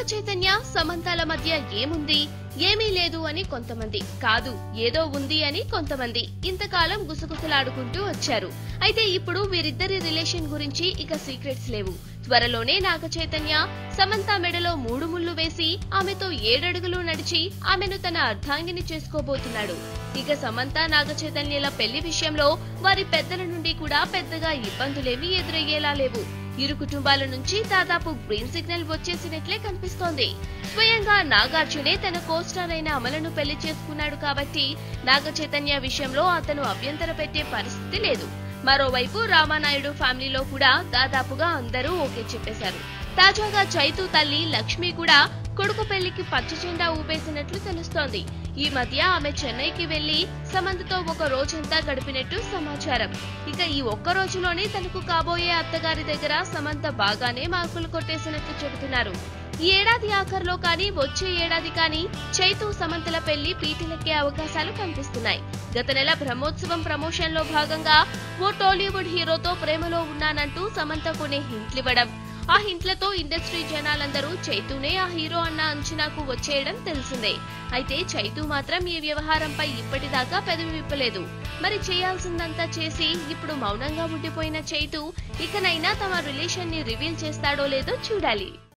చైతన్య సమంతాల మధ్య ఏముంది ఏమీ లేదు అని కొంతమంది కాదు ఏదో ఉంది అని కొంతమంది ఇంతకాలం గుసగుసలాడుకుంటూ వచ్చారు అయితే ఇప్పుడు వీరిద్దరి రిలేషన్ గురించి ఇక సీక్రెట్స్ లేవు త్వరలోనే నాగ చైతన్య సమంత మెడలో మూడు ముళ్ళు వేసి ఆమెతో ఏడడుగులు నడిచి ఆమెను తన అర్ధాంగిని చేసుకోబోతున్నాడు ఇక సమంత నాగ చైతన్యల పెళ్లి విషయంలో వారి పెద్దల నుండి కూడా పెద్దగా ఇబ్బందులేమీ ఎదురయ్యేలా లేవు ఇరు కుటుంబాల నుంచి దాదాపు గ్రీన్ సిగ్నల్ వచ్చేసినట్లే కనిపిస్తోంది స్వయంగా నాగార్జునే తన కోస్టార్ అయిన అమలను పెళ్లి చేసుకున్నాడు కాబట్టి నాగ చైతన్య విషయంలో అతను అభ్యంతర పెట్టే పరిస్థితి లేదు మరోవైపు రామానాయుడు ఫ్యామిలీలో కూడా దాదాపుగా అందరూ ఓకే చెప్పేశారు తాజాగా చైతు తల్లి లక్ష్మి కూడా కొడుకు పెళ్లికి పచ్చ జెండా ఊపేసినట్లు తెలుస్తోంది ఈ మధ్య ఆమె చెన్నైకి వెళ్లి సమంతతో ఒక రోజంతా గడిపినట్టు సమాచారం ఇక ఈ ఒక్క రోజులోనే తనకు కాబోయే అత్తగారి దగ్గర సమంత బాగానే మార్కులు కొట్టేసినట్లు చెబుతున్నారు ఈ ఏడాది ఆఖరిలో కానీ వచ్చే ఏడాది కానీ చైతు సమంతల పెళ్లి పీటలెక్కే అవకాశాలు కనిపిస్తున్నాయి గత నెల బ్రహ్మోత్సవం ప్రమోషన్ లో భాగంగా ఓ టాలీవుడ్ హీరోతో ప్రేమలో ఉన్నానంటూ సమంత కొన్ని హింట్లివ్వడం ఆ హింట్లతో ఇండస్ట్రీ జనాలందరూ చైతూనే ఆ హీరో అన్న అంచనాకు వచ్చేయడం తెలిసిందే అయితే చైతూ మాత్రం ఈ వ్యవహారంపై ఇప్పటిదాకా పెదవి విప్పలేదు మరి చేయాల్సిందంతా చేసి ఇప్పుడు మౌనంగా ఉండిపోయిన చైతూ ఇకనైనా తమ రిలేషన్ ని రివీల్ చేస్తాడో లేదో చూడాలి